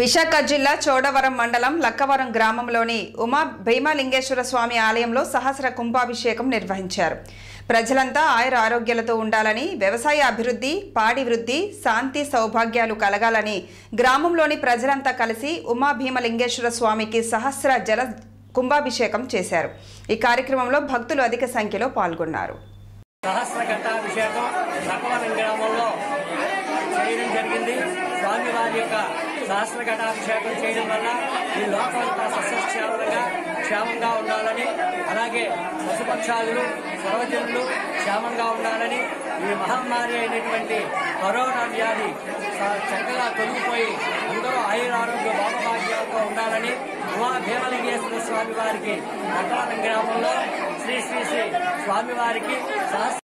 విశాఖ జిల్లా చోడవరం మండలం లక్కవరం గ్రామంలోని ఉమా భీమలింగేశ్వర స్వామి ఆలయంలో సహస్ర కుంభాభిషేకం నిర్వహించారు ప్రజలంతా ఆయుర ఆరోగ్యాలతో ఉండాలని వ్యవసాయ అభివృద్ధి పాడి వృద్ధి శాంతి సౌభాగ్యాలు కలగాలని గ్రామంలోని ప్రజలంతా కలిసి ఉమా భీమలింగేశ్వర స్వామికి సహస్ర జల కుంభాభిషేకం చేశారు ఈ కార్యక్రమంలో భక్తులు అధిక సంఖ్యలో పాల్గొన్నారు సహస్ర ఘట్టాభిషేకం లక్కవరం గ్రామంలో చేయడం జరిగింది స్వామివారి యొక్క సహస్ర ఘటాభిషేకం చేయడం వల్ల ఈ లోకమంతా సస్యక్షేమంగా క్షేమంగా ఉండాలని అలాగే పశుపక్షాదులు సర్వజనులు క్షేమంగా ఉండాలని ఈ మహమ్మారి అయినటువంటి కరోనా వ్యాధి స- చక్కగా తొలగిపోయి అందరూ ఆయురారోగ్య భోగభాగ్యాలతో ఉండాలని ఉమా భీమలింగేశ్వర స్వామి వారికి లక్కవరం గ్రామంలో శ్రీ శ్రీ శ్రీ స్వామివారికి సహస్ర